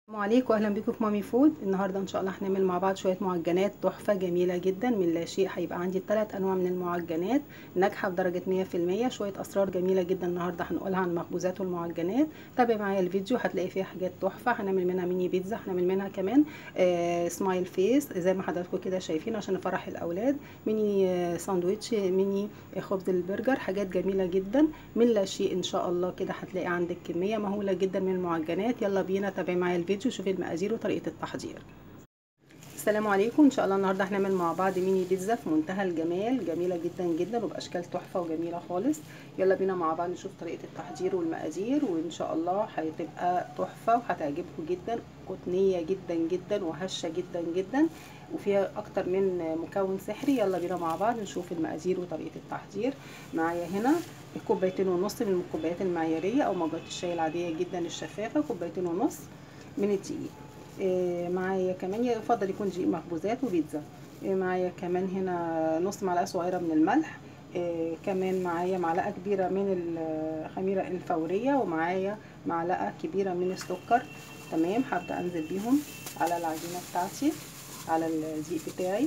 السلام عليكم واهلا بيكم في مامي فود النهارده ان شاء الله هنعمل مع بعض شويه معجنات تحفه جميله جدا من لا شيء هيبقى عندي ثلاث انواع من المعجنات ناجحه بدرجه 100% شويه اسرار جميله جدا النهارده هنقولها عن المخبوزات والمعجنات تابع معايا الفيديو هتلاقي فيها حاجات تحفه هنعمل منها ميني بيتزا هنعمل منها كمان آه سمايل فيس زي ما حضراتكم كده شايفين عشان نفرح الاولاد ميني آه ساندويتش ميني خبز البرجر حاجات جميله جدا من لا شيء ان شاء الله كده هتلاقي عندك كميه مهوله جدا من المعجنات يلا بينا تابع معايا الفيديو شوفي المقادير وطريقه التحضير السلام عليكم ان شاء الله النهارده هنعمل مع بعض ميني بيتزا في منتهى الجمال جميله جدا جدا وباشكال تحفه وجميله خالص يلا بينا مع بعض نشوف طريقه التحضير والمقادير وان شاء الله هتبقى تحفه وهتعجبكم جدا قطنيه جدا جدا وهشه جدا جدا وفيها اكتر من مكون سحري يلا بينا مع بعض نشوف المقادير وطريقه التحضير معايا هنا كوبايتين ونص من الكوبايات المعياريه او مجات الشاي العاديه جدا الشفافه كوبايتين ونص من الدقيق إيه معايا كمان يفضل يكون دقيق مخبوزات وبيتزا إيه معايا كمان هنا نص معلقه صغيره من الملح إيه كمان معايا معلقه كبيره من الخميره الفوريه ومعايا معلقه كبيره من السكر تمام هبدا انزل بيهم على العجينه بتاعتي على الدقيق بتاعي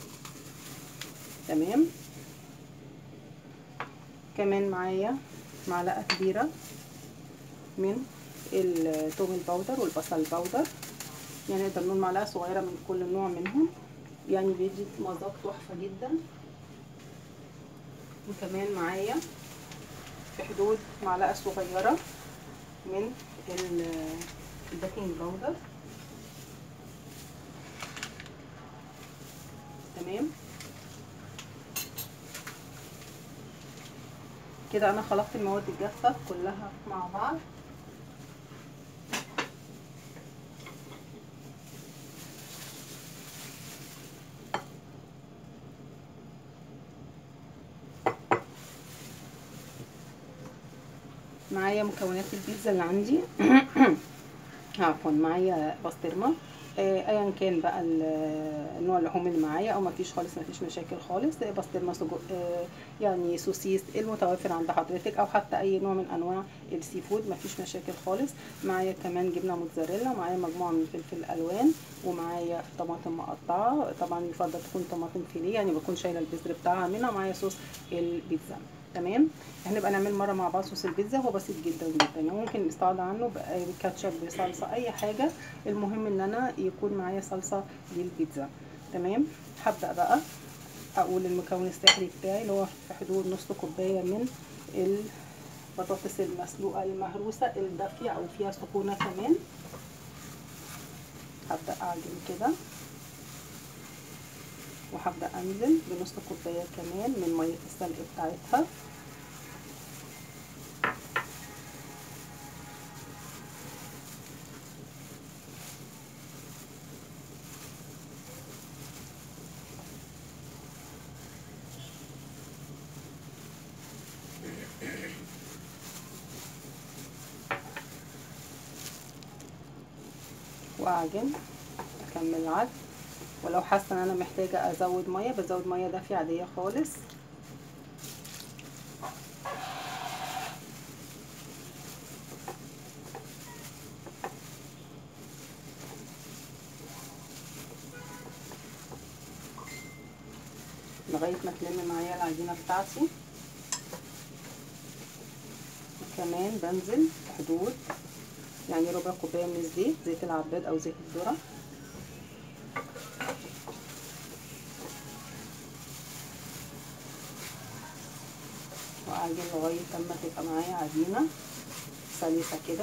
تمام كمان معايا معلقه كبيره من التوم البودر والبصل البودر يعني نقدر نقول معلقه صغيره من كل نوع منهم يعني بيدي مذاق تحفه جدا وكمان معايا في حدود معلقه صغيره من البيكنج باودر تمام كده انا خلطت المواد الجافه كلها مع بعض معايا مكونات البيتزا اللي عندي عفوا معايا بسطرمه آه ايا كان بقى النوع اللحوم اللي معايا او ما فيش خالص ما فيش مشاكل خالص بسطرمه سجق آه يعني سوسيس المتوفر عند حضرتك او حتى اي نوع من انواع السي فود ما فيش مشاكل خالص معايا كمان جبنه موتزاريلا ومعايا مجموعه من الفلفل الالوان ومعايا طماطم مقطعه طبعا يفضل تكون طماطم فيليه يعني بكون شايله البذر بتاعها منها ومعايا صوص البيتزا تمام هنبقى نعمل مره مع بعض صوص البيتزا هو بسيط جدا جدا يعني ممكن نستعضى عنه بكاتشب بصلصه اي حاجه المهم ان انا يكون معايا صلصه للبيتزا تمام هبدا بقى اقول المكون السحري بتاعي اللي هو في حدود نص كوبايه من البطاطس المسلوقه المهروسه الدافيه او فيها سخونه كمان هبدا اعجن كده وهبدا انزل بنص كوبايه كمان من ميه السلق بتاعتها واعجن اكمل العجن ولو حاسه ان انا محتاجه ازود ميه بزود ميه دافيه عاديه خالص لغايه ما تلم معايا العجينه بتاعتي وكمان بنزل حدود يعني ربع كوبايه من الزيت زيت العباد او زيت الذره واعجن لغايه لما تبقى معايا عجينه سلسه كده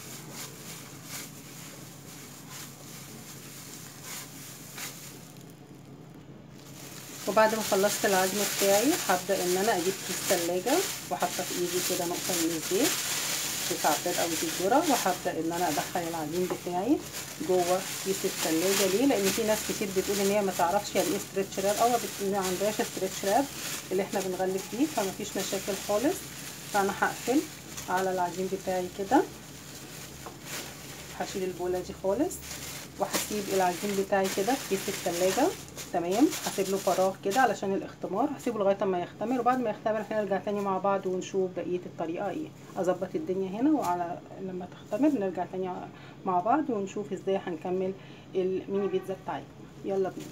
وبعد ما خلصت العجن بتاعي هبدا ان انا اجيب كيس ثلاجه وحاطه في ايدي كده نقطه من الزيت زيت عباد او زيت ذره وهبدا ان انا ادخل العجين بتاعي جوه كيس الثلاجه ليه لان في ناس كتير بتقول ان هي ما تعرفش يعني ايه ستريتش راب او ما عندهاش ستريتش راب اللي احنا بنغلف بيه فما فيش مشاكل خالص فانا هقفل على العجين بتاعي كده هشيل البوله دي خالص وهسيب العجين بتاعي كده في كيس الثلاجه تمام هسيب له فراغ كده علشان الاختمار هسيبه لغايه اما يختمر وبعد ما يختمر احنا نرجع تاني مع بعض ونشوف بقيه الطريقه ايه اظبط الدنيا هنا وعلى لما تختمر نرجع تاني مع بعض ونشوف ازاي هنكمل الميني بيتزا بتاعتنا يلا بينا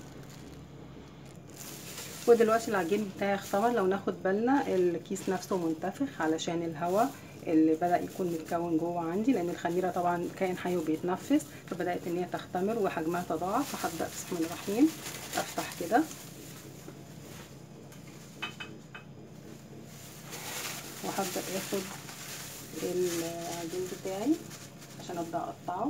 ودلوقتي العجين بتاعي اختمر لو ناخد بالنا الكيس نفسه منتفخ علشان الهواء اللي بدا يكون متكون جوه عندي لان الخميره طبعا كائن حي وبيتنفس فبدات ان هي تختمر وحجمها تضاعف فهبدا بسم الله الرحمن افتح كده وهبدا اخد العجين بتاعي عشان ابدا اقطعه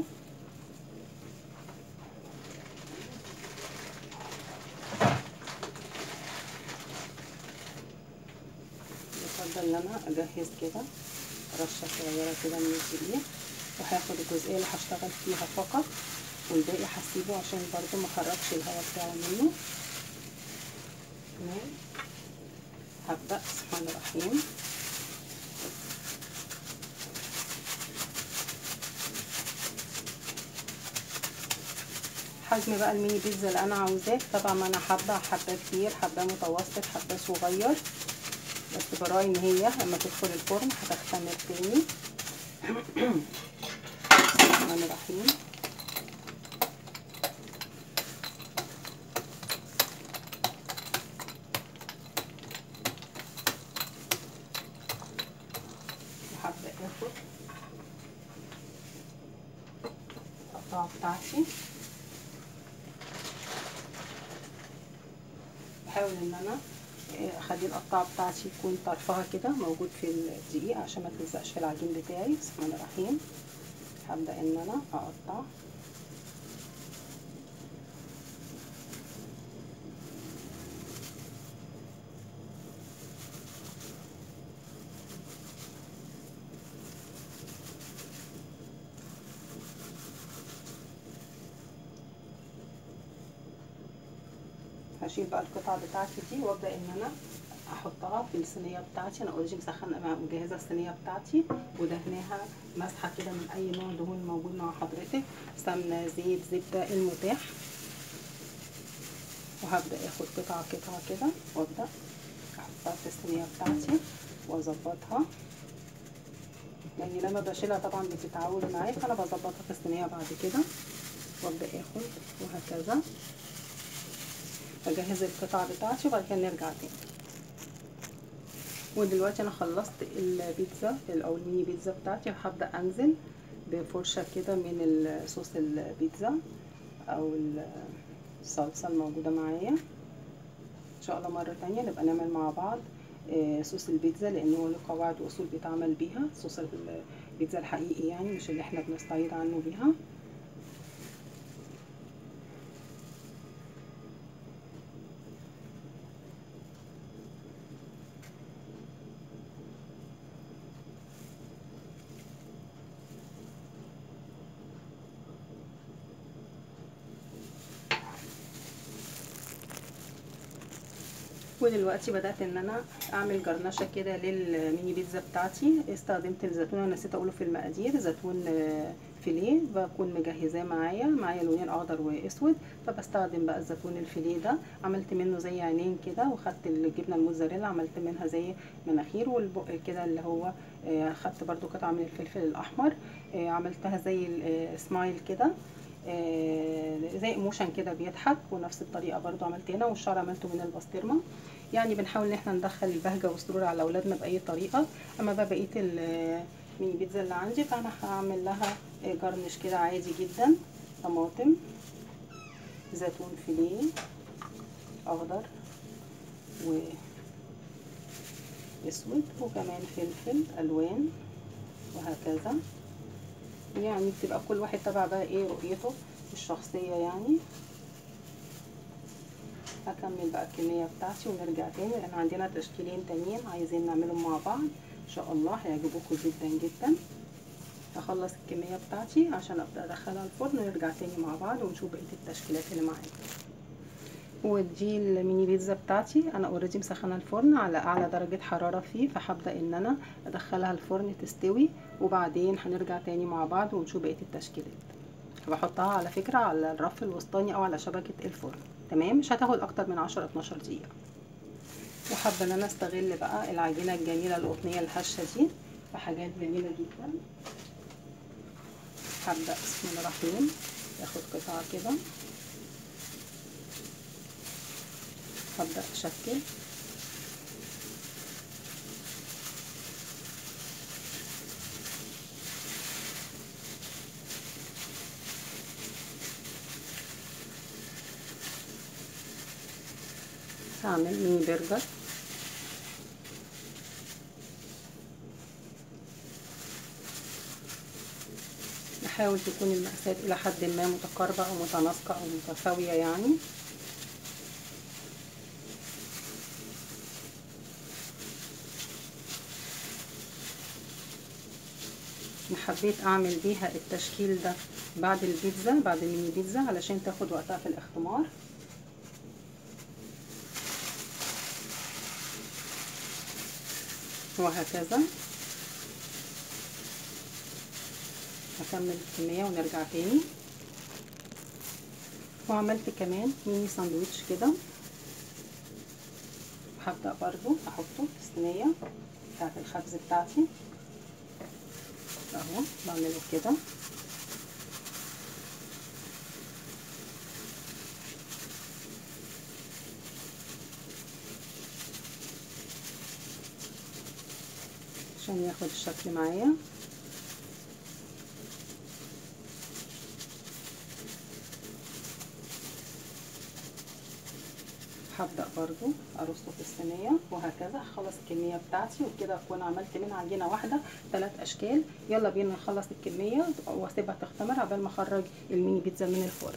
بفضل ان انا اجهز كده رشه صغيره كده من الدقيق وهاخد الجزئيه اللي هشتغل فيها فقط والباقي هسيبه عشان برضو ما اخرجش الهواء بتاعه منه تمام هبدا بسم الله الرحمن حجم بقى الميني بيتزا اللي انا عاوزاه طبعا ما انا حبه حبه كبير حبه متوسط حبه صغير بس براعي ان هي لما تدخل الفرن هتختمر تاني الرحمن الرحيم وهبدا اخد القطعه بتاعتي بحاول ان انا اخلي القطعه بتاعتي يكون طرفها كده موجود في الدقيق عشان ما تلزقش في العجين بتاعي بسم الله الرحمن هبدا ان انا اقطع هشيل بقى القطعه بتاعتي دي وابدا ان انا احطها في الصينيه بتاعتي انا اوريدي مسخنه مجهزه الصينيه بتاعتي ودهناها مسحه كده من اي نوع دهون موجود مع حضرتك سمنه زيت زبده المتاح وهبدا اخد قطعه قطعه كده وابدا احطها في الصينيه بتاعتي واظبطها لاني لما بشيلها طبعا بتتعود معايا فانا بظبطها في الصينيه بعد كده وابدا اخد وهكذا اجهز القطع بتاعتي وبعد كده نرجع تاني ودلوقتي انا خلصت البيتزا او الميني بيتزا بتاعتي وهبدا انزل بفرشه كده من صوص البيتزا او الصلصه الموجوده معايا ان شاء الله مره تانية نبقى نعمل مع بعض صوص البيتزا لان هو له قواعد واصول بيتعمل بيها صوص البيتزا الحقيقي يعني مش اللي احنا بنستعيد عنه بيها ودلوقتي بدات ان انا اعمل جرنشه كده للميني بيتزا بتاعتي استخدمت الزيتون انا نسيت اقوله في المقادير زيتون فيليه بكون مجهزاه معايا معايا لونين اخضر واسود فبستخدم بقى الزيتون الفيليه ده عملت منه زي عينين كده وخدت الجبنه الموتزاريلا عملت منها زي مناخير والبق كده اللي هو خدت برده قطعه من الفلفل الاحمر عملتها زي سمايل كده زي ايموشن كده بيضحك ونفس الطريقه برضو عملت هنا والشعر عملته من البسطرمه يعني بنحاول ان احنا ندخل البهجه والسرور على اولادنا باي طريقه اما بقى بقيه الميني بيتزا اللي عندي فانا هعمل لها جرنش كده عادي جدا طماطم زيتون فيليه اخضر و اسود وكمان فلفل الوان وهكذا يعني بتبقى كل واحد تبع بقى ايه رؤيته الشخصية يعني هكمل بقى الكمية بتاعتي ونرجع تاني لان عندنا تشكيلين تانيين عايزين نعملهم مع بعض ان شاء الله هيعجبوكم جدا جدا هخلص الكمية بتاعتي عشان ابدأ ادخلها الفرن ونرجع تاني مع بعض ونشوف بقية التشكيلات اللي معايا ودي الميني بيتزا بتاعتي انا اوريدي مسخنه الفرن على اعلى درجه حراره فيه فهبدا ان انا ادخلها الفرن تستوي وبعدين هنرجع تاني مع بعض ونشوف بقيه التشكيلات بحطها على فكره على الرف الوسطاني او على شبكه الفرن تمام مش هتاخد اكتر من 10 12 دقيقه وحابه ان انا استغل بقى العجينه الجميله القطنيه الهشه دي بحاجات جميله جدا هبدا بسم الله الرحمن اخد قطعه كده هبدا اشكل هعمل ميني برجر نحاول تكون المقاسات إلى حد ما متقاربة أو متناسقة أو متساوية يعني حبيت أعمل بيها التشكيل ده بعد البيتزا بعد الميني بيتزا علشان تاخد وقتها في الاختمار وهكذا هكمل الكمية ونرجع تاني وعملت كمان ميني ساندويتش كده هبدأ برضو احطه في الصينية بتاعت الخبز بتاعتي اهو بعمله كده عشان ياخد الشكل معايا هبدأ برضو أرصه في الصينية وهكذا هخلص الكمية بتاعتي وبكده أكون عملت من عجينة واحدة ثلاث أشكال يلا بينا نخلص الكمية واسيبها تختمر عبال ما أخرج الميني بيتزا من الفرن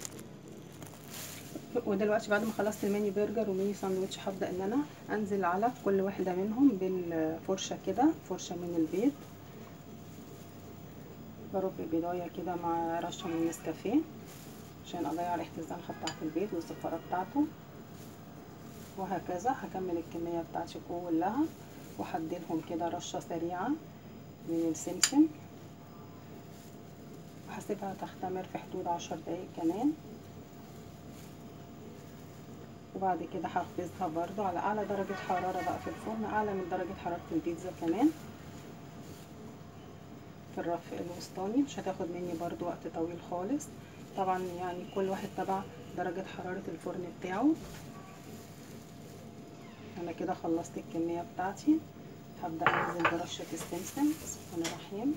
ودلوقتي بعد ما خلصت الميني برجر وميني ساندوتش هبدأ إن أنا أنزل على كل واحدة منهم بالفرشة كده فرشة من البيض برب بيضاية كده مع رشة من النسكافيه عشان أضيع ريحة الزنخة بتاعت البيض والزفارة بتاعته وهكذا هكمل الكمية بتاعتي كلها وهديلهم كده رشة سريعة من السمسم وهسيبها تختمر في حدود عشر دقايق كمان وبعد كده هخبزها برضو على اعلى درجة حرارة بقى في الفرن اعلى من درجة حرارة البيتزا كمان في الرف الوسطاني مش هتاخد مني برضو وقت طويل خالص طبعا يعني كل واحد تبع درجة حرارة الفرن بتاعه انا كده خلصت الكمية بتاعتي هبدأ انزل برشة السمسم بسم الله الرحمن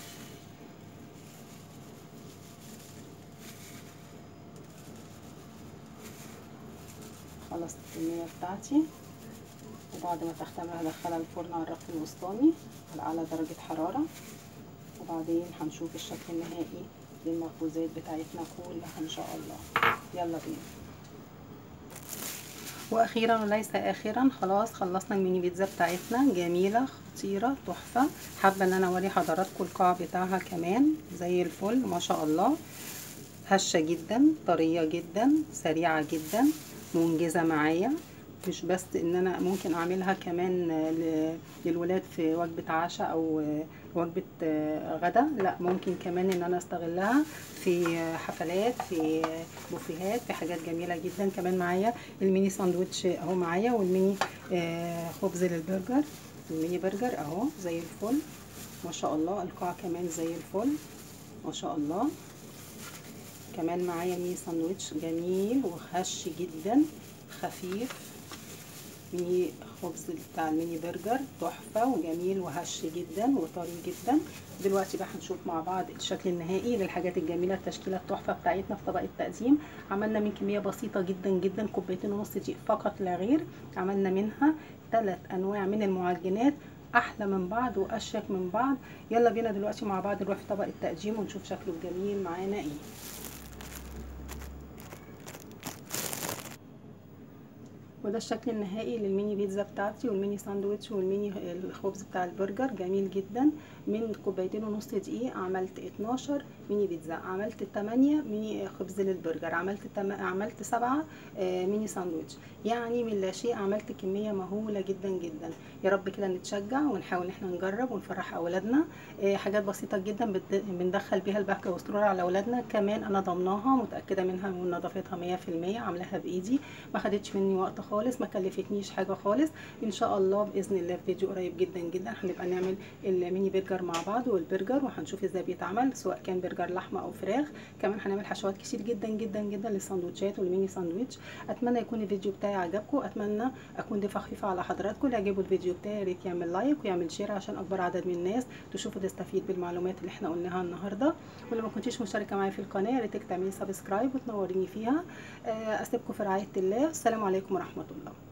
خلصت الكمية بتاعتي وبعد ما تختمر هدخلها الفرن على الرف الوسطاني على اعلى درجة حرارة وبعدين هنشوف الشكل النهائي للمخبوزات بتاعتنا كلها ان شاء الله يلا بينا واخيرا وليس اخرا خلاص خلصنا الميني بيتزا بتاعتنا جميله خطيره تحفه حابه ان انا اوري حضراتكم القاع بتاعها كمان زي الفل ما شاء الله هشه جدا طريه جدا سريعه جدا منجزه معايا مش بس ان انا ممكن اعملها كمان للولاد في وجبه عشاء او وجبه غدا لا ممكن كمان ان انا استغلها في حفلات في بوفيهات في حاجات جميله جدا كمان معايا الميني ساندوتش اهو معايا والميني خبز للبرجر الميني برجر اهو زي الفل ما شاء الله القاع كمان زي الفل ما شاء الله كمان معايا ميني ساندوتش جميل وهش جدا خفيف ميني خبز بتاع الميني برجر تحفة وجميل وهش جدا وطري جدا دلوقتي بقى هنشوف مع بعض الشكل النهائي للحاجات الجميلة التشكيلة التحفة بتاعتنا في طبق التقديم عملنا من كمية بسيطة جدا جدا كوبايتين ونص دقيق فقط لا غير عملنا منها ثلاث انواع من المعجنات احلى من بعض واشيك من بعض يلا بينا دلوقتي مع بعض نروح في طبق التقديم ونشوف شكله الجميل معانا ايه وده الشكل النهائي للميني بيتزا بتاعتي والميني ساندويتش والميني الخبز بتاع البرجر جميل جدا من كوبايتين ونص دقيق عملت 12 ميني بيتزا عملت 8 ميني خبز للبرجر عملت تم... عملت 7 ميني ساندويتش يعني من لا شيء عملت كميه مهوله جدا جدا يا رب كده نتشجع ونحاول ان احنا نجرب ونفرح اولادنا حاجات بسيطه جدا بندخل بيها البهجه والسرور على اولادنا كمان انا ضمناها متاكده منها من نظافتها 100% عاملاها بايدي ما خدتش مني وقت خالص ما كلفتنيش حاجه خالص ان شاء الله باذن الله في فيديو قريب جدا جدا هنبقى نعمل الميني برجر مع بعض والبرجر وهنشوف ازاي بيتعمل سواء كان برجر لحمه او فراخ كمان هنعمل حشوات كتير جدا جدا جدا للساندوتشات والميني ساندويتش اتمنى يكون الفيديو بتاعي عجبكم اتمنى اكون ضيفه خفيفه على حضراتكم اللي عجبه الفيديو بتاعي يا ريت يعمل لايك ويعمل شير عشان اكبر عدد من الناس تشوف وتستفيد بالمعلومات اللي احنا قلناها النهارده ولو ما كنتيش مشتركه معايا في القناه يا ريتك تعملي سبسكرايب وتنوريني فيها اسيبكم في رعايه الله السلام عليكم ورحمه الله